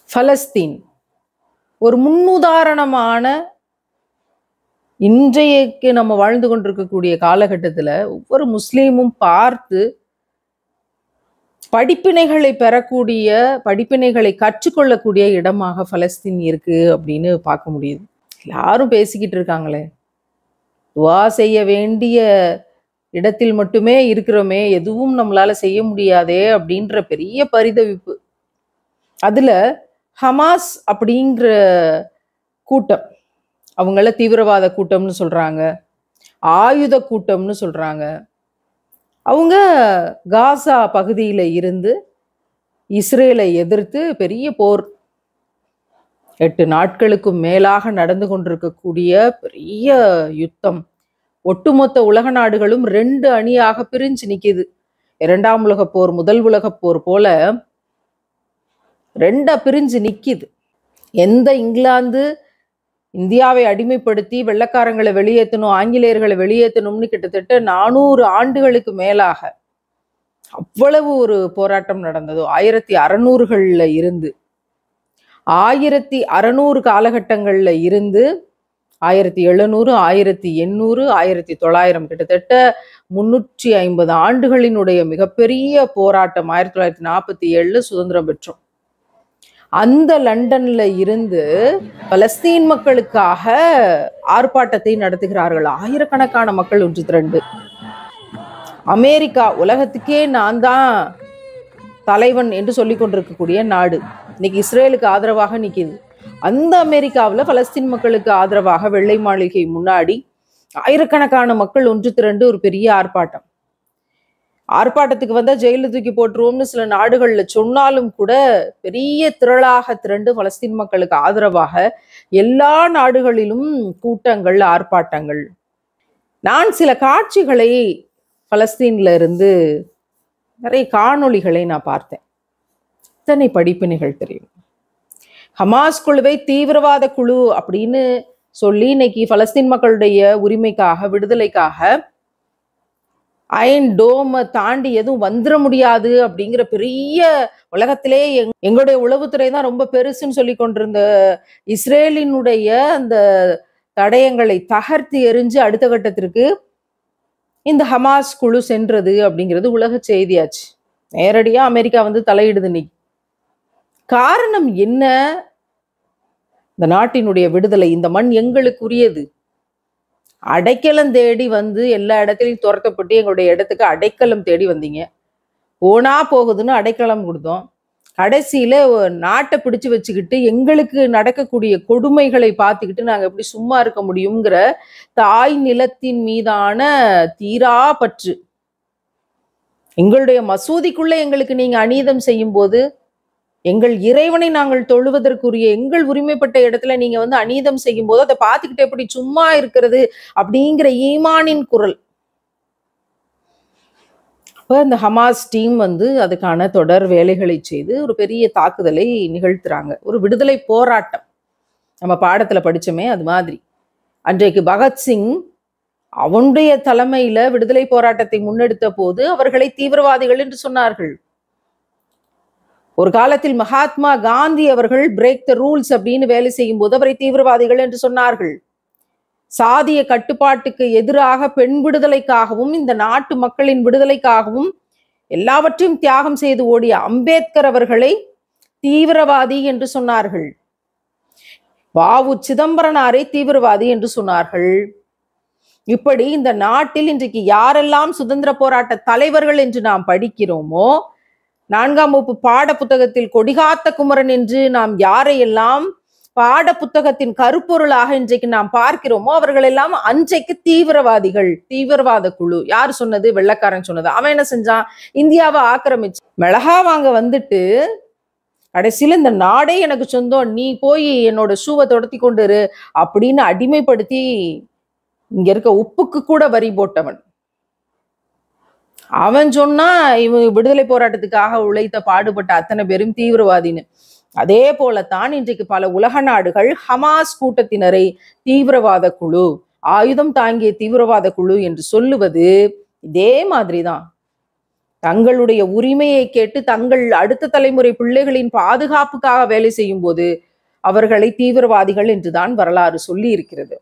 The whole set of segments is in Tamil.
பலஸ்தீன் ஒரு முன்னுதாரணமான இன்றையக்கு நம்ம வாழ்ந்து கொண்டிருக்கக்கூடிய காலகட்டத்துல ஒவ்வொரு முஸ்லீமும் பார்த்து படிப்பினைகளை பெறக்கூடிய படிப்பினைகளை கற்றுக்கொள்ளக்கூடிய இடமாக பலஸ்தீன் இருக்கு அப்படின்னு பார்க்க முடியுது எல்லாரும் பேசிக்கிட்டு இருக்காங்களே துவா செய்ய வேண்டிய இடத்தில் மட்டுமே இருக்கிறோமே எதுவும் நம்மளால செய்ய முடியாதே அப்படின்ற பெரிய பரிதவிப்பு அதுல ஹமாஸ் அப்படிங்கிற கூட்டம் அவங்கள தீவிரவாத கூட்டம்னு சொல்றாங்க ஆயுத கூட்டம்னு சொல்றாங்க அவங்க காசா பகுதியில இருந்து இஸ்ரேலை எதிர்த்து பெரிய போர் எட்டு நாட்களுக்கும் மேலாக நடந்து கொண்டிருக்கக்கூடிய பெரிய யுத்தம் ஒட்டுமொத்த உலக நாடுகளும் ரெண்டு அணியாக பிரிஞ்சு நிக்குது இரண்டாம் உலகப் போர் முதல் உலகப் போர் போல ரெண்டா பிரிஞ்சு நிக்குது எந்த இங்கிலாந்து இந்தியாவை அடிமைப்படுத்தி வெள்ளக்காரங்களை வெளியேற்றணும் ஆங்கிலேயர்களை வெளியேற்றணும்னு கிட்டத்தட்ட நானூறு ஆண்டுகளுக்கு மேலாக அவ்வளவு ஒரு போராட்டம் நடந்ததோ ஆயிரத்தி அறநூறுகள்ல இருந்து ஆயிரத்தி அறநூறு காலகட்டங்கள்ல இருந்து ஆயிரத்தி எழுநூறு ஆயிரத்தி எண்ணூறு ஆயிரத்தி தொள்ளாயிரம் கிட்டத்தட்ட முன்னூற்றி ஐம்பது ஆண்டுகளினுடைய மிகப்பெரிய போராட்டம் ஆயிரத்தி தொள்ளாயிரத்தி நாற்பத்தி ஏழுல சுதந்திரம் பெற்றோம் அந்த லண்டன்ல இருந்து பலஸ்தீன் மக்களுக்காக ஆர்ப்பாட்டத்தை நடத்துகிறார்கள் ஆயிரக்கணக்கான மக்கள் ஒன்று திரண்டு அமெரிக்கா உலகத்துக்கே நான் தான் தலைவன் என்று சொல்லிக் கொண்டிருக்கக்கூடிய நாடு இன்னைக்கு இஸ்ரேலுக்கு ஆதரவாக நிக்குது அந்த அமெரிக்காவில் பலஸ்தீன் மக்களுக்கு ஆதரவாக வெள்ளை மாளிகை முன்னாடி ஆயிரக்கணக்கான மக்கள் ஒன்று திரண்டு ஒரு பெரிய ஆர்ப்பாட்டம் ஆர்ப்பாட்டத்துக்கு வந்தா ஜெயில தூக்கி போட்டுருவோம்னு சில நாடுகள்ல சொன்னாலும் கூட பெரிய திரளாக திரண்டு பலஸ்தீன் மக்களுக்கு ஆதரவாக எல்லா நாடுகளிலும் கூட்டங்கள் ஆர்ப்பாட்டங்கள் நான் சில காட்சிகளை பலஸ்தீன்ல இருந்து நிறைய காணொளிகளை நான் பார்த்தேன் இத்தனை படிப்பினைகள் தெரியும் ஹமாஸ் குழுவை தீவிரவாத குழு அப்படின்னு சொல்லி இன்னைக்கு பலஸ்தீன் மக்களுடைய உரிமைக்காக விடுதலைக்காக அயன் டோமை தாண்டி எதுவும் வந்துட முடியாது அப்படிங்கிற பெரிய உலகத்திலே எங் எங்களுடைய உளவுத்துறை தான் ரொம்ப பெருசுன்னு சொல்லி கொண்டிருந்த இஸ்ரேலினுடைய அந்த தடயங்களை தகர்த்து எரிஞ்சு அடுத்த கட்டத்திற்கு இந்த ஹமாஸ் குழு சென்றது அப்படிங்கிறது உலக செய்தியாச்சு நேரடியா அமெரிக்கா வந்து தலையிடுது இன்னைக்கு காரணம் என்ன இந்த நாட்டினுடைய விடுதலை இந்த மண் எங்களுக்குரியது அடைக்கலம் தேடி வந்து எல்லா இடத்துலையும் துரத்தப்பட்டு எங்களுடைய இடத்துக்கு அடைக்கலம் தேடி வந்தீங்க போனா போகுதுன்னு அடைக்கலம் கொடுத்தோம் கடைசியில ஒரு நாட்டை பிடிச்சு வச்சுக்கிட்டு எங்களுக்கு நடக்கக்கூடிய கொடுமைகளை பார்த்துக்கிட்டு நாங்க எப்படி சும்மா இருக்க முடியுங்கிற தாய் நிலத்தின் மீதான தீரா பற்று எங்களுடைய மசூதிக்குள்ள எங்களுக்கு நீங்க அநீதம் செய்யும் போது எங்கள் இறைவனை நாங்கள் தொழுவதற்குரிய எங்கள் உரிமைப்பட்ட இடத்துல நீங்க வந்து அநீதம் செய்யும் போது அதை பார்த்துக்கிட்டு எப்படி சும்மா இருக்கிறது அப்படிங்கிற ஈமானின் குரல் அப்ப இந்த ஹமாஸ் டீம் வந்து அதுக்கான தொடர் வேலைகளை செய்து ஒரு பெரிய தாக்குதலை நிகழ்த்துறாங்க ஒரு விடுதலை போராட்டம் நம்ம பாடத்துல படிச்சோமே அது மாதிரி அன்றைக்கு பகத்சிங் அவனுடைய தலைமையில விடுதலை போராட்டத்தை முன்னெடுத்த போது அவர்களை தீவிரவாதிகள் என்று சொன்னார்கள் ஒரு காலத்தில் மகாத்மா காந்தி அவர்கள் பிரேக் த ரூல்ஸ் அப்படின்னு வேலை செய்யும் போது அவரை தீவிரவாதிகள் என்று சொன்னார்கள் சாதிய கட்டுப்பாட்டுக்கு எதிராக பெண் விடுதலைக்காகவும் இந்த நாட்டு மக்களின் விடுதலைக்காகவும் எல்லாவற்றையும் தியாகம் செய்து ஓடிய அம்பேத்கர் அவர்களை தீவிரவாதி என்று சொன்னார்கள் வாவு சிதம்பரனாரை தீவிரவாதி என்று சொன்னார்கள் இப்படி இந்த நாட்டில் இன்றைக்கு யாரெல்லாம் சுதந்திர போராட்ட தலைவர்கள் என்று நாம் படிக்கிறோமோ நான்காம் வகுப்பு பாட புத்தகத்தில் கொடிகாத்த குமரன் என்று நாம் யாரையெல்லாம் பாட புத்தகத்தின் கருப்பொருளாக இன்றைக்கு நாம் பார்க்கிறோமோ அவர்கள் எல்லாம் அன்றைக்கு தீவிரவாதிகள் தீவிரவாத குழு யார் சொன்னது வெள்ளக்காரன் சொன்னது அவன் என்ன செஞ்சான் இந்தியாவை ஆக்கிரமிச்சு மிளகா வாங்க வந்துட்டு கடைசியில இந்த நாடே எனக்கு சொந்தம் நீ போய் என்னோட ஷூவை தொடத்தி கொண்டு இரு அப்படின்னு அடிமைப்படுத்தி இங்க இருக்க உப்புக்கு கூட வரி போட்டவன் அவன் சொன்னா இவன் விடுதலை போராட்டத்துக்காக உழைத்த பாடுபட்ட அத்தனை பேரும் தீவிரவாதின்னு அதே போலத்தான் இன்றைக்கு பல உலக நாடுகள் ஹமாஸ் கூட்டத்தினரை தீவிரவாத குழு ஆயுதம் தாங்கிய தீவிரவாத குழு என்று சொல்லுவது இதே மாதிரிதான் தங்களுடைய உரிமையை கேட்டு தங்கள் அடுத்த தலைமுறை பிள்ளைகளின் பாதுகாப்புக்காக வேலை செய்யும் போது அவர்களை தீவிரவாதிகள் என்றுதான் வரலாறு சொல்லி இருக்கிறது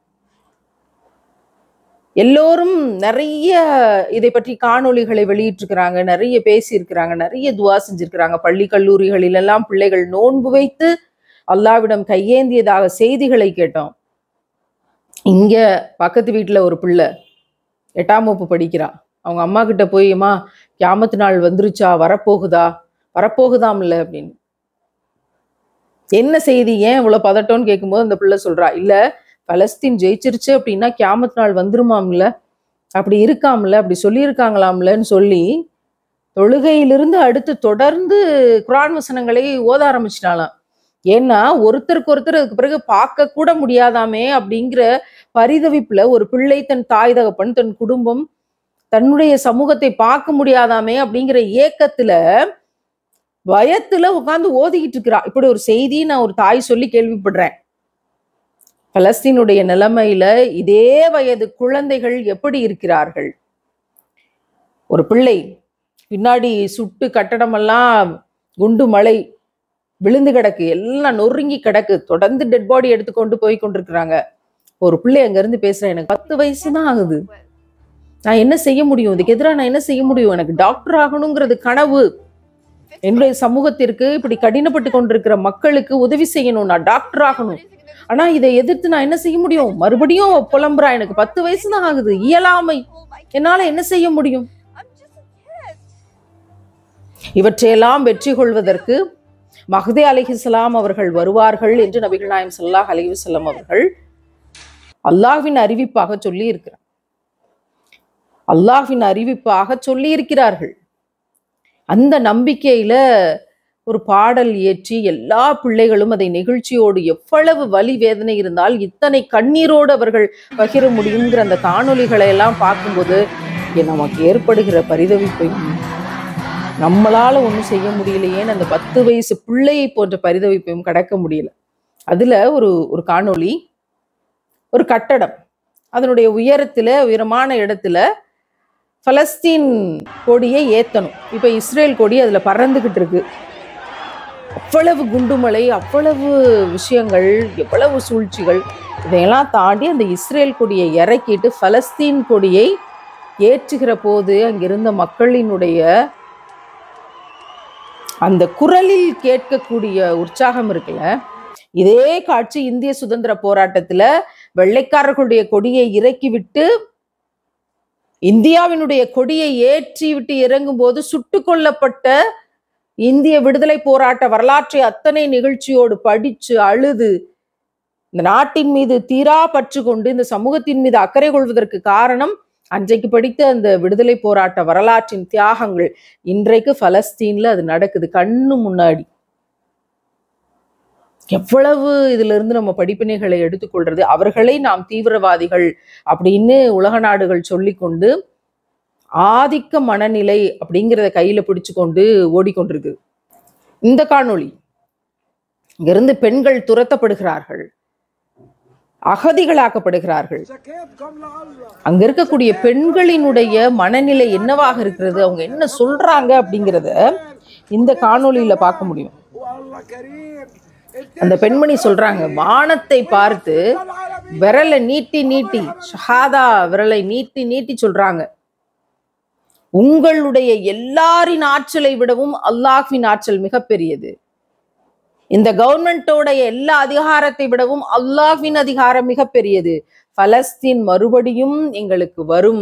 எல்லோரும் நிறைய இதை பற்றி காணொளிகளை வெளியிட்டிருக்கிறாங்க நிறைய பேசியிருக்கிறாங்க நிறைய துவா செஞ்சிருக்கிறாங்க பள்ளி கல்லூரிகளில் எல்லாம் பிள்ளைகள் நோன்பு வைத்து அல்லாவிடம் கையேந்தியதாக செய்திகளை கேட்டோம் இங்க பக்கத்து வீட்டுல ஒரு பிள்ளை எட்டாம் வகுப்பு படிக்கிறா அவங்க அம்மா கிட்ட போய் அம்மா கியாமத்து நாள் வந்துருச்சா வரப்போகுதா வரப்போகுதாம்ல அப்படின்னு என்ன செய்தி ஏன் இவ்வளவு பதட்டம்னு கேட்கும்போது அந்த பிள்ளை சொல்றா இல்ல பலஸ்தீன் ஜெயிச்சிருச்சு அப்படின்னா கியாமத் நாள் வந்துருமாம்ல அப்படி இருக்காம்ல அப்படி சொல்லியிருக்காங்களாம்லன்னு சொல்லி தொழுகையிலிருந்து அடுத்து தொடர்ந்து குரான் வசனங்களை ஓத ஆரம்பிச்சிட்டாலாம் ஏன்னா ஒருத்தருக்கு ஒருத்தர் அதுக்கு பிறகு பார்க்க கூட முடியாதாமே அப்படிங்கிற பரிதவிப்புல ஒரு பிள்ளை தன் தாய் தகப்பன் தன் குடும்பம் தன்னுடைய சமூகத்தை பார்க்க முடியாதாமே அப்படிங்கிற ஏக்கத்துல பயத்துல உட்கார்ந்து ஓதிக்கிட்டு இருக்கிறா இப்படி ஒரு செய்தி நான் ஒரு தாய் சொல்லி கேள்விப்படுறேன் பலஸ்தீனுடைய நிலைமையில இதே வயது குழந்தைகள் எப்படி இருக்கிறார்கள் ஒரு பிள்ளை பின்னாடி சுட்டு கட்டடமெல்லாம் குண்டு மழை விழுந்து கிடக்கு எல்லாம் நொறுங்கி கிடக்கு தொடர்ந்து டெட் பாடி எடுத்துக்கொண்டு போய் கொண்டிருக்கிறாங்க ஒரு பிள்ளை அங்க இருந்து பேசுறேன் எனக்கு பத்து வயசு தான் ஆகுது நான் என்ன செய்ய முடியும் இதுக்கு எதிராக நான் என்ன செய்ய முடியும் எனக்கு டாக்டர் ஆகணுங்கிறது கனவு என்னுடைய சமூகத்திற்கு இப்படி கடினப்பட்டு கொண்டிருக்கிற மக்களுக்கு உதவி செய்யணும் நான் டாக்டர் ஆகணும் ஆனா இதை எதிர்த்து நான் என்ன செய்ய முடியும் மறுபடியும் புலம்புறா எனக்கு பத்து வயசு தான் ஆகுது இயலாமை என்னால என்ன செய்ய முடியும் இவற்றையெல்லாம் வெற்றி கொள்வதற்கு மஹதே அலிஹிஸ்லாம் அவர்கள் வருவார்கள் என்று நபிகள் நாயம் ஸல்லல்லாஹு அலைஹி வஸல்லம் அவர்கள் அல்லாஹ்வின் அறிவிப்பாக சொல்லி இருக்கிறார் அல்லாஹ்வின் அறிவிப்பாக சொல்லி இருக்கிறார்கள் அந்த நம்பிக்கையில ஒரு பாடல் இயற்றி எல்லா பிள்ளைகளும் அதை நெகிழ்ச்சியோடு எவ்வளவு வலி வேதனை இருந்தால் இத்தனை கண்ணீரோடு அவர்கள் பகிர முடியுங்கிற அந்த காணொளிகளை எல்லாம் பார்க்கும்போது இங்கே நமக்கு ஏற்படுகிற பரிதவிப்பையும் நம்மளால ஒன்றும் செய்ய முடியலையேன்னு அந்த பத்து வயசு பிள்ளையை போன்ற பரிதவிப்பையும் கடக்க முடியல அதுல ஒரு ஒரு காணொளி ஒரு கட்டடம் அதனுடைய உயரத்துல உயரமான இடத்துல பலஸ்தீன் கொடியை ஏத்தணும் இப்ப இஸ்ரேல் கொடி அதுல பறந்துகிட்டு இருக்கு அவ்வளவு குண்டுமலை அவ்வளவு விஷயங்கள் எவ்வளவு சூழ்ச்சிகள் இதையெல்லாம் தாண்டி அந்த இஸ்ரேல் கொடியை இறக்கிட்டு பலஸ்தீன் கொடியை ஏற்றுகிற போது அங்கிருந்த மக்களினுடைய அந்த குரலில் கேட்கக்கூடிய உற்சாகம் இருக்குல்ல இதே காட்சி இந்திய சுதந்திர போராட்டத்துல வெள்ளைக்காரர்களுடைய கொடியை இறக்கி விட்டு இந்தியாவினுடைய கொடியை ஏற்றி விட்டு இறங்கும் போது சுட்டு கொல்லப்பட்ட இந்திய விடுதலை போராட்ட வரலாற்றை அத்தனை நிகழ்ச்சியோடு படிச்சு அழுது இந்த நாட்டின் மீது தீரா பற்று கொண்டு இந்த சமூகத்தின் மீது அக்கறை கொள்வதற்கு காரணம் அன்றைக்கு படித்த அந்த விடுதலை போராட்ட வரலாற்றின் தியாகங்கள் இன்றைக்கு பலஸ்தீன்ல அது நடக்குது கண்ணு முன்னாடி எவ்வளவு இதுல இருந்து நம்ம படிப்பினைகளை எடுத்துக்கொள்றது அவர்களை நாம் தீவிரவாதிகள் அப்படின்னு உலக நாடுகள் சொல்லிக்கொண்டு ஆதிக்க மனநிலை அப்படிங்கிறத கையில பிடிச்சு கொண்டு ஓடிக்கொண்டிருக்கு இந்த காணொளி இங்கிருந்து பெண்கள் துரத்தப்படுகிறார்கள் அகதிகளாக்கப்படுகிறார்கள் அங்க இருக்கக்கூடிய பெண்களினுடைய மனநிலை என்னவாக இருக்கிறது அவங்க என்ன சொல்றாங்க அப்படிங்கிறத இந்த காணொளியில பார்க்க முடியும் அந்த பெண்மணி சொல்றாங்க வானத்தை பார்த்து விரலை நீட்டி நீட்டி ஷஹாதா விரலை நீட்டி நீட்டி சொல்றாங்க உங்களுடைய எல்லாரின் ஆற்றலை விடவும் அல்லாஹ்வின் ஆற்றல் மிகப்பெரியது இந்த கவர்மெண்டோட எல்லா அதிகாரத்தை விடவும் அல்லாஹ்வின் அதிகாரம் மிகப்பெரியது பலஸ்தீன் மறுபடியும் எங்களுக்கு வரும்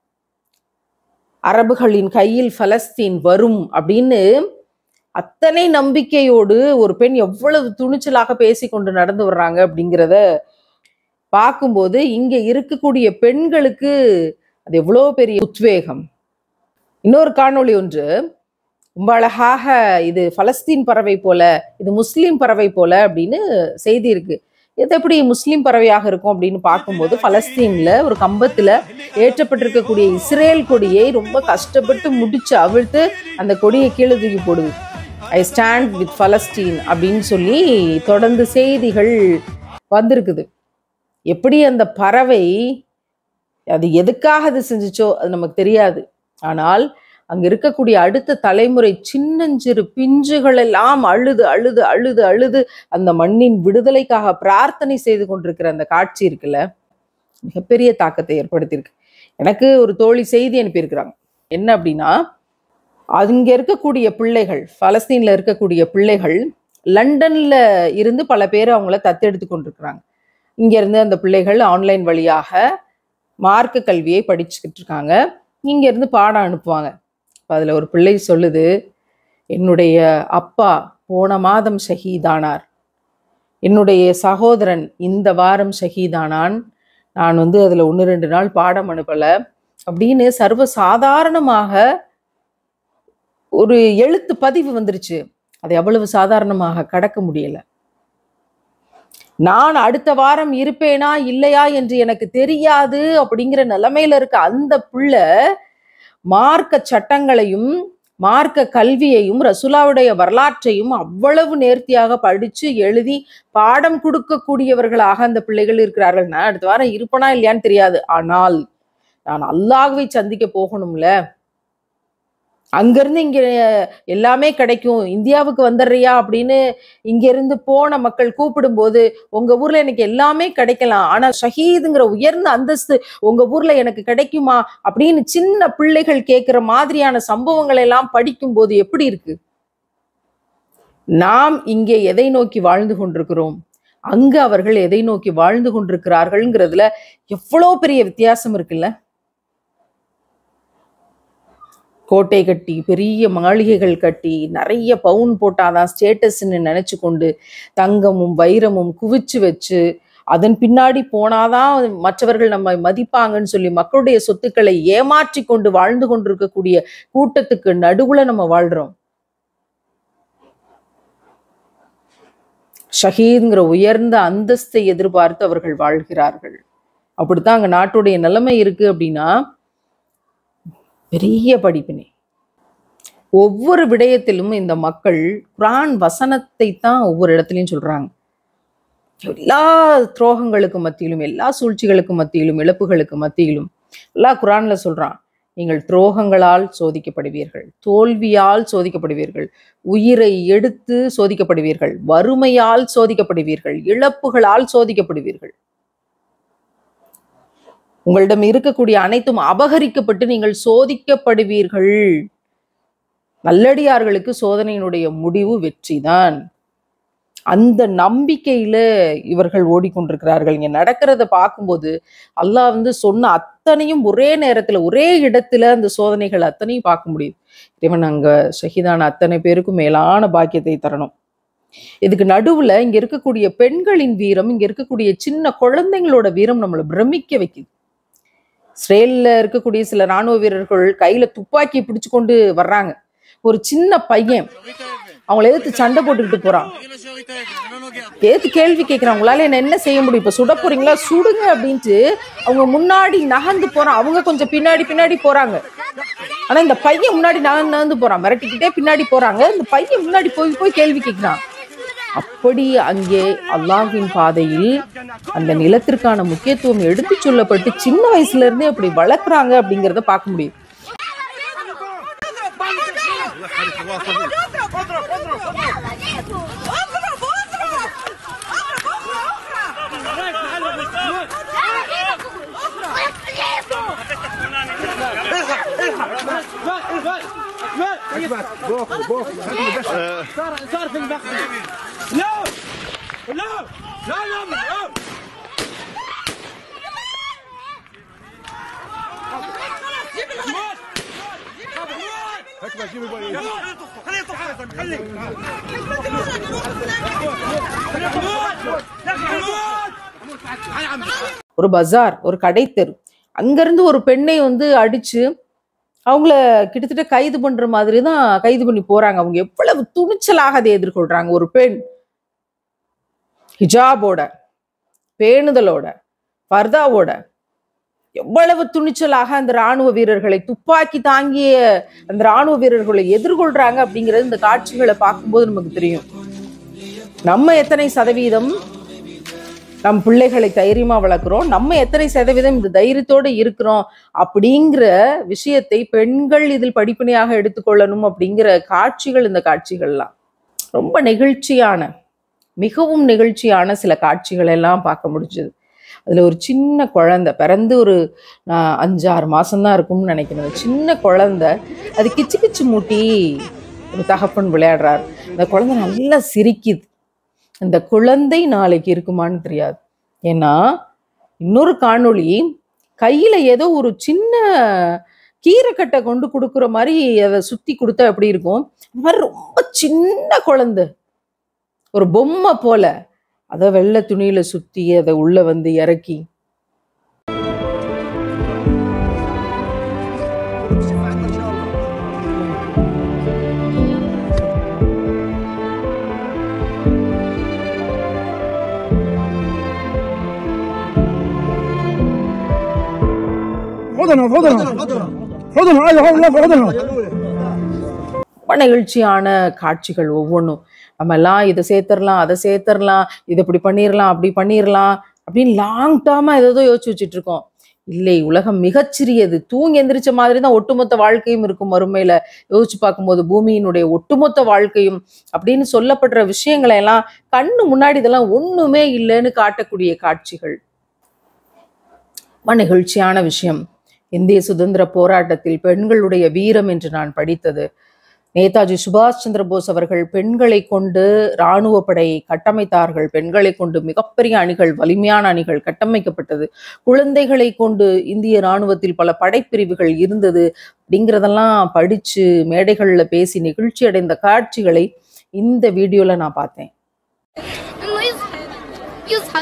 அரபுகளின் கையில் பலஸ்தீன் வரும் அப்படின்னு அத்தனை நம்பிக்கையோடு ஒரு பெண் எவ்வளவு துணிச்சலாக பேசிக்கொண்டு நடந்து வர்றாங்க அப்படிங்கிறத பார்க்கும்போது இங்க இருக்கக்கூடிய பெண்களுக்கு அது எவ்வளோ பெரிய உத்வேகம் இன்னொரு காணொளி ஒன்று ரொம்ப அழகாக இது பலஸ்தீன் பறவை போல இது முஸ்லீம் பறவை போல அப்படின்னு செய்தி இருக்கு இது எப்படி முஸ்லீம் பறவையாக இருக்கும் அப்படின்னு பார்க்கும்போது பலஸ்தீன்ல ஒரு கம்பத்துல ஏற்றப்பட்டிருக்கக்கூடிய இஸ்ரேல் கொடியை ரொம்ப கஷ்டப்பட்டு முடிச்சு அவிழ்த்து அந்த கொடியை கீழே தூக்கி போடுது ஐ ஸ்டாண்ட் வித் பலஸ்டீன் அப்படின்னு சொல்லி தொடர்ந்து செய்திகள் வந்திருக்குது எப்படி அந்த பறவை அது எதுக்காக அது செஞ்சுச்சோ அது நமக்கு தெரியாது ஆனால் அங்க இருக்கக்கூடிய அடுத்த தலைமுறை சின்னஞ்சிறு பிஞ்சுகள் எல்லாம் அழுது அழுது அழுது அழுது அந்த மண்ணின் விடுதலைக்காக பிரார்த்தனை செய்து கொண்டிருக்கிற அந்த காட்சி இருக்குல்ல மிகப்பெரிய தாக்கத்தை ஏற்படுத்தியிருக்கு எனக்கு ஒரு தோழி செய்தி அனுப்பியிருக்கிறாங்க என்ன அப்படின்னா அங்க இருக்கக்கூடிய பிள்ளைகள் பலஸ்தீன்ல இருக்கக்கூடிய பிள்ளைகள் லண்டன்ல இருந்து பல பேர் அவங்கள தத்தெடுத்து கொண்டிருக்கிறாங்க இங்க இருந்து அந்த பிள்ளைகள் ஆன்லைன் வழியாக மார்க்க கல்வியை படிச்சுக்கிட்டு இருக்காங்க இங்க இருந்து பாடம் அனுப்புவாங்க இப்ப அதுல ஒரு பிள்ளை சொல்லுது என்னுடைய அப்பா போன மாதம் ஷஹீதானார் என்னுடைய சகோதரன் இந்த வாரம் ஷஹீதானான் நான் வந்து அதுல ஒன்று ரெண்டு நாள் பாடம் அனுப்பல அப்படின்னு சர்வ சாதாரணமாக ஒரு எழுத்து பதிவு வந்துருச்சு அதை அவ்வளவு சாதாரணமாக கடக்க முடியல நான் அடுத்த வாரம் இருப்பேனா இல்லையா என்று எனக்கு தெரியாது அப்படிங்கிற நிலைமையில இருக்க அந்த பிள்ளை மார்க்க சட்டங்களையும் மார்க்க கல்வியையும் ரசுலாவுடைய வரலாற்றையும் அவ்வளவு நேர்த்தியாக படிச்சு எழுதி பாடம் கொடுக்கக்கூடியவர்களாக அந்த பிள்ளைகள் இருக்கிறார்கள் நான் அடுத்த வாரம் இருப்பனா இல்லையான்னு தெரியாது ஆனால் நான் அல்லாஹ்வை சந்திக்க போகணும்ல அங்கிருந்து இங்க எல்லாமே கிடைக்கும் இந்தியாவுக்கு வந்துடுறியா அப்படின்னு இங்க இருந்து போன மக்கள் கூப்பிடும்போது உங்க ஊர்ல எனக்கு எல்லாமே கிடைக்கலாம் ஆனா ஷஹீதுங்கிற உயர்ந்த அந்தஸ்து உங்க ஊர்ல எனக்கு கிடைக்குமா அப்படின்னு சின்ன பிள்ளைகள் கேட்கிற மாதிரியான சம்பவங்கள் எல்லாம் படிக்கும்போது எப்படி இருக்கு நாம் இங்கே எதை நோக்கி வாழ்ந்து கொண்டிருக்கிறோம் அங்கு அவர்கள் எதை நோக்கி வாழ்ந்து கொண்டிருக்கிறார்கள்ங்கிறதுல எவ்வளோ பெரிய வித்தியாசம் இருக்குல்ல கோட்டை கட்டி பெரிய மாளிகைகள் கட்டி நிறைய பவுன் போட்டாதான் ஸ்டேட்டஸ்ன்னு நினைச்சு கொண்டு தங்கமும் வைரமும் குவிச்சு வச்சு அதன் பின்னாடி போனாதான் மற்றவர்கள் நம்ம மதிப்பாங்கன்னு சொல்லி மக்களுடைய சொத்துக்களை ஏமாற்றி கொண்டு வாழ்ந்து கொண்டிருக்கக்கூடிய கூட்டத்துக்கு நடுவுல நம்ம வாழ்றோம் ஷஹீத்ங்கிற உயர்ந்த அந்தஸ்தை எதிர்பார்த்து அவர்கள் வாழ்கிறார்கள் அப்படித்தான் அங்க நாட்டுடைய நிலைமை இருக்கு அப்படின்னா பெரிய படிப்பினை ஒவ்வொரு விடயத்திலும் இந்த மக்கள் குரான் வசனத்தை தான் ஒவ்வொரு இடத்துலையும் சொல்றாங்க எல்லா துரோகங்களுக்கு மத்தியிலும் எல்லா சூழ்ச்சிகளுக்கு மத்தியிலும் இழப்புகளுக்கு மத்தியிலும் எல்லாம் குரான்ல சொல்றான் நீங்கள் துரோகங்களால் சோதிக்கப்படுவீர்கள் தோல்வியால் சோதிக்கப்படுவீர்கள் உயிரை எடுத்து சோதிக்கப்படுவீர்கள் வறுமையால் சோதிக்கப்படுவீர்கள் இழப்புகளால் சோதிக்கப்படுவீர்கள் உங்களிடம் இருக்கக்கூடிய அனைத்தும் அபகரிக்கப்பட்டு நீங்கள் சோதிக்கப்படுவீர்கள் நல்லடியார்களுக்கு சோதனையினுடைய முடிவு வெற்றிதான் அந்த நம்பிக்கையில இவர்கள் ஓடிக்கொண்டிருக்கிறார்கள் இங்க நடக்கிறத பார்க்கும்போது அல்லாஹ் வந்து சொன்ன அத்தனையும் ஒரே நேரத்துல ஒரே இடத்துல அந்த சோதனைகள் அத்தனையும் பார்க்க முடியுது இறைவன் அங்க ஷஹீதான அத்தனை பேருக்கும் மேலான பாக்கியத்தை தரணும் இதுக்கு நடுவுல இங்க இருக்கக்கூடிய பெண்களின் வீரம் இங்க இருக்கக்கூடிய சின்ன குழந்தைங்களோட வீரம் நம்மளை பிரமிக்க வைக்குது இஸ்ரேல்ல இருக்கக்கூடிய சில ராணுவ வீரர்கள் கையில துப்பாக்கி பிடிச்சு கொண்டு வர்றாங்க ஒரு சின்ன பையன் அவங்கள எதிர்த்து சண்டை போட்டுக்கிட்டு போறான் ஏத்து கேள்வி கேட்கிறான் உங்களால என்ன என்ன செய்ய முடியும் இப்ப சுட போறீங்களா சுடுங்க அப்படின்ட்டு அவங்க முன்னாடி நகர்ந்து போறான் அவங்க கொஞ்சம் பின்னாடி பின்னாடி போறாங்க ஆனா இந்த பையன் முன்னாடி நகர்ந்து நகர்ந்து போறான் மிரட்டிக்கிட்டே பின்னாடி போறாங்க இந்த பையன் முன்னாடி போய் போய் கேள்வி கேட்கிறான் அப்படி அங்கே அல்லாஹ்வின் பாதையில் அந்த நிலத்திற்கான முக்கியத்துவம் எடுத்து சொல்லப்பட்டு சின்ன வயசுல இருந்தே அப்படி வளர்க்குறாங்க அப்படிங்கிறத பார்க்க முடியும் صار في المخزن لا لا لا لا لا خليه يطخ خليه ஒரு பஜார் ஒரு கடை தெரு அங்கிருந்து ஒரு பெண்ணை வந்து அடிச்சு அவங்கள கிட்டத்தட்ட கைது பண்ற மாதிரி தான் கைது பண்ணி போறாங்க அவங்க எவ்வளவு துணிச்சலாக அதை எதிர்கொள்றாங்க ஒரு பெண் ஹிஜாபோட பேணுதலோட பர்தாவோட எவ்வளவு துணிச்சலாக அந்த ராணுவ வீரர்களை துப்பாக்கி தாங்கிய அந்த ராணுவ வீரர்களை எதிர்கொள்றாங்க அப்படிங்கிறது இந்த காட்சிகளை பார்க்கும்போது நமக்கு தெரியும் நம்ம எத்தனை சதவீதம் நம் பிள்ளைகளை தைரியமா வளர்க்குறோம் நம்ம எத்தனை சதவீதம் இந்த தைரியத்தோடு இருக்கிறோம் அப்படிங்கிற விஷயத்தை பெண்கள் இதில் படிப்பினையாக எடுத்துக்கொள்ளணும் அப்படிங்கிற காட்சிகள் இந்த காட்சிகள்லாம் ரொம்ப நெகிழ்ச்சியான மிகவும் நெகிழ்ச்சியான சில காட்சிகள் எல்லாம் பார்க்க முடிஞ்சது அதில் ஒரு சின்ன குழந்தை பிறந்து ஒரு ஆஹ், அஞ்சாறு மாசம்தான் இருக்கும்னு நினைக்கிறேன் ஒரு சின்ன குழந்தை அது கிச்சு கிச்சு மூட்டி ஒரு தகப்பன் விளையாடுறாரு அந்த குழந்தை நல்லா சிரிக்குது அந்த குழந்தை நாளைக்கு இருக்குமான்னு தெரியாது ஏன்னா இன்னொரு காணொளி கையில ஏதோ ஒரு சின்ன கீரைக்கட்டை கொண்டு கொடுக்குற மாதிரி அதை சுத்தி கொடுத்தா எப்படி இருக்கும் அந்த மாதிரி ரொம்ப சின்ன குழந்தை ஒரு பொம்மை போல அதை வெள்ளை துணியில சுத்தி அதை உள்ள வந்து இறக்கி حضنه حضنه حضنه ايوه والله حضنه ரொம்ப நெகிழ்ச்சியான காட்சிகள் ஒவ்வொன்றும் நம்ம எல்லாம் இதை சேர்த்துடலாம் அதை சேர்த்துடலாம் இதை இப்படி பண்ணிடலாம் அப்படி பண்ணிடலாம் அப்படின்னு லாங் டேர்மா ஏதோ யோசிச்சு வச்சுட்டு இருக்கோம் இல்லை உலகம் மிகச்சிறியது தூங்கி எந்திரிச்ச மாதிரி தான் ஒட்டுமொத்த வாழ்க்கையும் இருக்கும் மறுமையில யோசிச்சு பார்க்கும்போது பூமியினுடைய ஒட்டுமொத்த வாழ்க்கையும் அப்படின்னு சொல்லப்படுற விஷயங்களை எல்லாம் கண்ணு முன்னாடி இதெல்லாம் ஒண்ணுமே இல்லைன்னு காட்டக்கூடிய காட்சிகள் ரொம்ப நெகிழ்ச்சியான விஷயம் இந்திய சுதந்திர போராட்டத்தில் பெண்களுடைய வீரம் என்று நான் படித்தது நேதாஜி சுபாஷ் சந்திர போஸ் அவர்கள் பெண்களை கொண்டு இராணுவ படையை கட்டமைத்தார்கள் பெண்களை கொண்டு மிகப்பெரிய அணிகள் வலிமையான அணிகள் கட்டமைக்கப்பட்டது குழந்தைகளை கொண்டு இந்திய இராணுவத்தில் பல படைப்பிரிவுகள் இருந்தது அப்படிங்கிறதெல்லாம் படிச்சு மேடைகள்ல பேசி நிகழ்ச்சி அடைந்த காட்சிகளை இந்த வீடியோல நான் பார்த்தேன் انه يظهر يظهر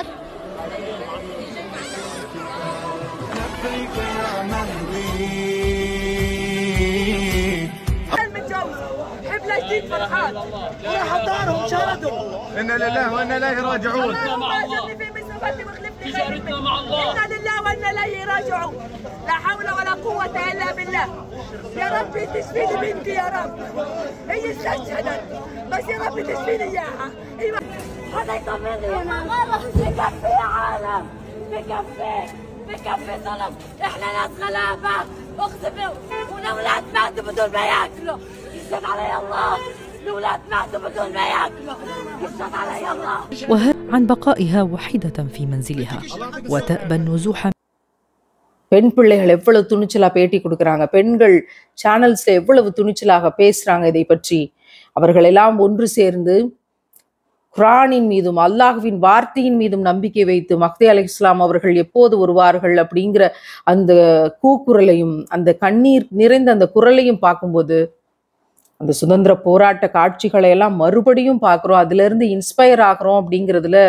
المتجوز حبلة جديد فرحان وراح دارهم شردوا انا لله وانا اليه راجعون الله اجرني في مسيرتي واخلفني خير منه انا لله وانا اليه راجعون لا حول ولا قوة الا بالله يا ربي تشفيني بنتي يا رب هي استشهدت بس يا ربي تشفيني اياها ايوه هذا يطمني انا بكفي يا عالم بكفي بكفي ظلم احنا ناس غلابة اقسم والاولاد ماتوا بدون ما ياكلوا يشهد علي الله الاولاد ماتوا بدون ما ياكلوا يشهد علي الله وها عن بقائها وحيدة في منزلها وتأبى النزوح பெண் பிள்ளைகள் எவ்வளவு துணிச்சலா பேட்டி கொடுக்கறாங்க பெண்கள் சேனல்ஸ்ல எவ்வளவு துணிச்சலாக பேசுறாங்க இதை பற்றி அவர்கள் எல்லாம் ஒன்று சேர்ந்து குரானின் மீதும் அல்லாஹ்வின் வார்த்தையின் மீதும் நம்பிக்கை வைத்து மக்தே அலை இஸ்லாம் அவர்கள் எப்போது வருவார்கள் அப்படிங்கிற அந்த கூக்குரலையும் அந்த கண்ணீர் நிறைந்த அந்த குரலையும் பார்க்கும்போது அந்த சுதந்திர போராட்ட காட்சிகளை எல்லாம் மறுபடியும் பார்க்குறோம் அதுல இருந்து இன்ஸ்பயர் ஆகுறோம் அப்படிங்கிறதுல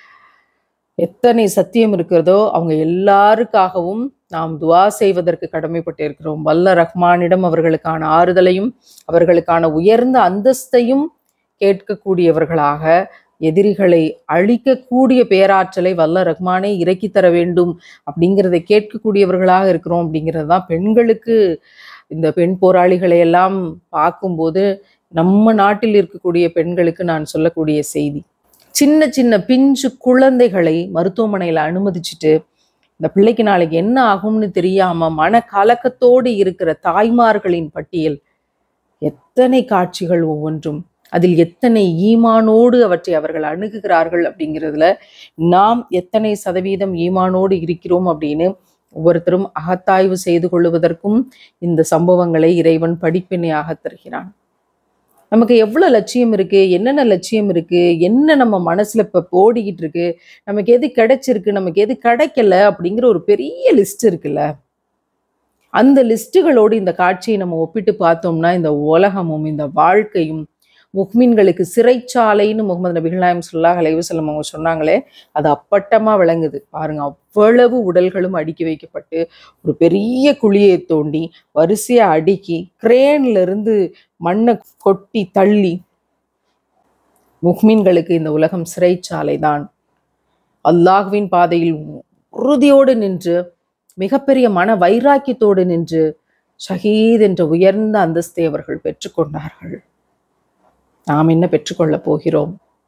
எத்தனை சத்தியம் இருக்கிறதோ அவங்க எல்லாருக்காகவும் நாம் துவா செய்வதற்கு கடமைப்பட்டிருக்கிறோம் வல்ல ரஹ்மானிடம் அவர்களுக்கான ஆறுதலையும் அவர்களுக்கான உயர்ந்த அந்தஸ்தையும் கேட்கக்கூடியவர்களாக எதிரிகளை அழிக்கக்கூடிய பேராற்றலை வல்ல ரஹ்மானே இறக்கி தர வேண்டும் அப்படிங்கிறதை கேட்கக்கூடியவர்களாக இருக்கிறோம் அப்படிங்கிறது தான் பெண்களுக்கு இந்த பெண் போராளிகளை எல்லாம் பார்க்கும்போது நம்ம நாட்டில் இருக்கக்கூடிய பெண்களுக்கு நான் சொல்லக்கூடிய செய்தி சின்ன சின்ன பிஞ்சு குழந்தைகளை மருத்துவமனையில் அனுமதிச்சுட்டு இந்த பிள்ளைக்கு நாளைக்கு என்ன ஆகும்னு தெரியாம மன கலக்கத்தோடு இருக்கிற தாய்மார்களின் பட்டியல் எத்தனை காட்சிகள் ஒவ்வொன்றும் அதில் எத்தனை ஈமானோடு அவற்றை அவர்கள் அணுகுகிறார்கள் அப்படிங்கிறதுல நாம் எத்தனை சதவீதம் ஈமானோடு இருக்கிறோம் அப்படின்னு ஒவ்வொருத்தரும் அகத்தாய்வு செய்து கொள்வதற்கும் இந்த சம்பவங்களை இறைவன் படிப்பினையாக தருகிறான் நமக்கு எவ்வளவு லட்சியம் இருக்கு என்னென்ன லட்சியம் இருக்கு என்ன நம்ம மனசுல இப்ப ஓடிக்கிட்டு இருக்கு நமக்கு எது கிடைச்சிருக்கு நமக்கு எது கிடைக்கல அப்படிங்கிற ஒரு பெரிய லிஸ்ட் இருக்குல்ல அந்த லிஸ்ட்டுகளோடு இந்த காட்சியை நம்ம ஒப்பிட்டு பார்த்தோம்னா இந்த உலகமும் இந்த வாழ்க்கையும் முஹ்மின்களுக்கு சிறைச்சாலைன்னு முகமது நபிகள் நாயம் சொல்லாஹ் அலைவசல்லம் அவங்க சொன்னாங்களே அது அப்பட்டமா விளங்குது பாருங்க அவ்வளவு உடல்களும் அடுக்கி வைக்கப்பட்டு ஒரு பெரிய குழியை தோண்டி வரிசையா அடுக்கி கிரேன்ல இருந்து மண்ணை கொட்டி தள்ளி முஹ்மின்களுக்கு இந்த உலகம் சிறைச்சாலை தான் அல்லாஹ்வின் பாதையில் உறுதியோடு நின்று மிகப்பெரிய மன வைராக்கியத்தோடு நின்று ஷஹீத் என்ற உயர்ந்த அந்தஸ்தை அவர்கள் பெற்றுக்கொண்டார்கள் நாம் என்ன பெற்றுக்கொள்ளப் போகிறோம்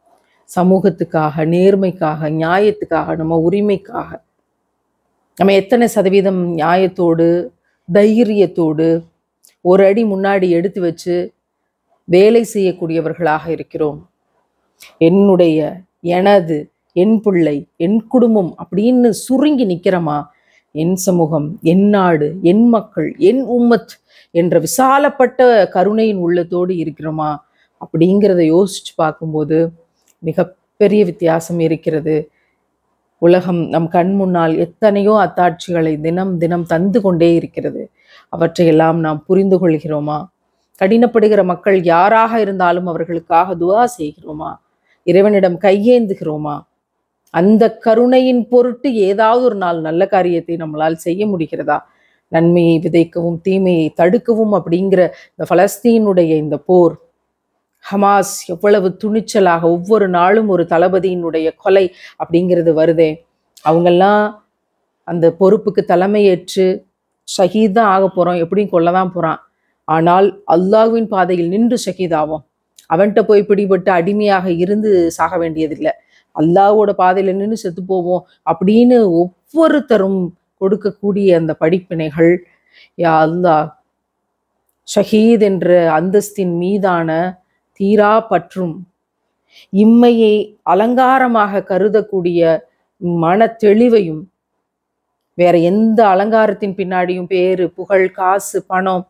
சமூகத்துக்காக நேர்மைக்காக நியாயத்துக்காக நம்ம உரிமைக்காக நம்ம எத்தனை சதவீதம் நியாயத்தோடு தைரியத்தோடு ஒரு அடி முன்னாடி எடுத்து வச்சு வேலை செய்யக்கூடியவர்களாக இருக்கிறோம் என்னுடைய எனது என் பிள்ளை என் குடும்பம் அப்படின்னு சுருங்கி நிக்கிறோமா என் சமூகம் என் நாடு என் மக்கள் என் உம்மத் என்ற விசாலப்பட்ட கருணையின் உள்ளத்தோடு இருக்கிறோமா அப்படிங்கிறத யோசிச்சு பார்க்கும்போது மிகப்பெரிய வித்தியாசம் இருக்கிறது உலகம் நம் கண் முன்னால் எத்தனையோ அத்தாட்சிகளை தினம் தினம் தந்து கொண்டே இருக்கிறது அவற்றையெல்லாம் நாம் புரிந்து கொள்கிறோமா கடினப்படுகிற மக்கள் யாராக இருந்தாலும் அவர்களுக்காக துவா செய்கிறோமா இறைவனிடம் கையேந்துகிறோமா அந்த கருணையின் பொருட்டு ஏதாவது ஒரு நாள் நல்ல காரியத்தை நம்மளால் செய்ய முடிகிறதா நன்மையை விதைக்கவும் தீமையை தடுக்கவும் அப்படிங்கிற இந்த பலஸ்தீனுடைய இந்த போர் ஹமாஸ் எவ்வளவு துணிச்சலாக ஒவ்வொரு நாளும் ஒரு தளபதியினுடைய கொலை அப்படிங்கிறது வருதே அவங்கெல்லாம் அந்த பொறுப்புக்கு தலைமையேற்று ஷஹீத் தான் ஆக போகிறோம் எப்படியும் கொல்ல தான் போகிறான் ஆனால் அல்லாஹ்வின் பாதையில் நின்று ஷஹீதாவோம் அவன்கிட்ட போய் பிடிபட்டு அடிமையாக இருந்து சாக வேண்டியதில்லை அல்லாஹ்வோட பாதையில் நின்று செத்து போவோம் அப்படின்னு ஒவ்வொருத்தரும் கொடுக்கக்கூடிய அந்த படிப்பினைகள் யா அல்லாஹ் ஷஹீத் என்ற அந்தஸ்தின் மீதான தீரா பற்றும் இம்மையை அலங்காரமாக கருதக்கூடிய மன தெளிவையும் வேற எந்த அலங்காரத்தின் பின்னாடியும் பேரு புகழ் காசு பணம்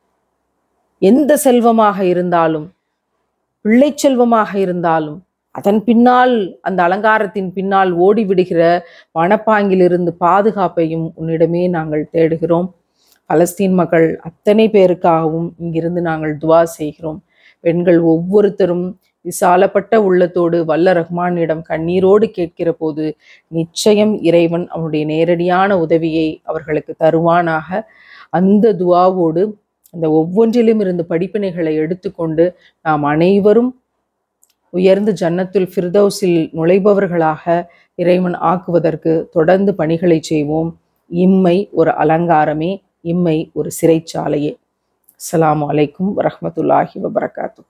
எந்த செல்வமாக இருந்தாலும் பிள்ளை செல்வமாக இருந்தாலும் அதன் பின்னால் அந்த அலங்காரத்தின் பின்னால் ஓடி விடுகிற மனப்பாங்கிலிருந்து பாதுகாப்பையும் உன்னிடமே நாங்கள் தேடுகிறோம் பலஸ்தீன் மக்கள் அத்தனை பேருக்காகவும் இங்கிருந்து நாங்கள் துவா செய்கிறோம் பெண்கள் ஒவ்வொருத்தரும் விசாலப்பட்ட உள்ளத்தோடு வல்ல ரஹ்மானிடம் கண்ணீரோடு கேட்கிற போது நிச்சயம் இறைவன் அவனுடைய நேரடியான உதவியை அவர்களுக்கு தருவானாக அந்த துவாவோடு அந்த ஒவ்வொன்றிலும் இருந்து படிப்பினைகளை எடுத்துக்கொண்டு நாம் அனைவரும் உயர்ந்து ஜன்னத்துல் ஃபிர்தௌஸில் நுழைபவர்களாக இறைவன் ஆக்குவதற்கு தொடர்ந்து பணிகளை செய்வோம் இம்மை ஒரு அலங்காரமே இம்மை ஒரு சிறைச்சாலையே அஸ்ஸலாமு அலைக்கும் வரஹ்மத்துல்லாஹி வபரகாத்து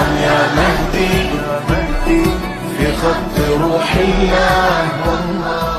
في خط روح الله والله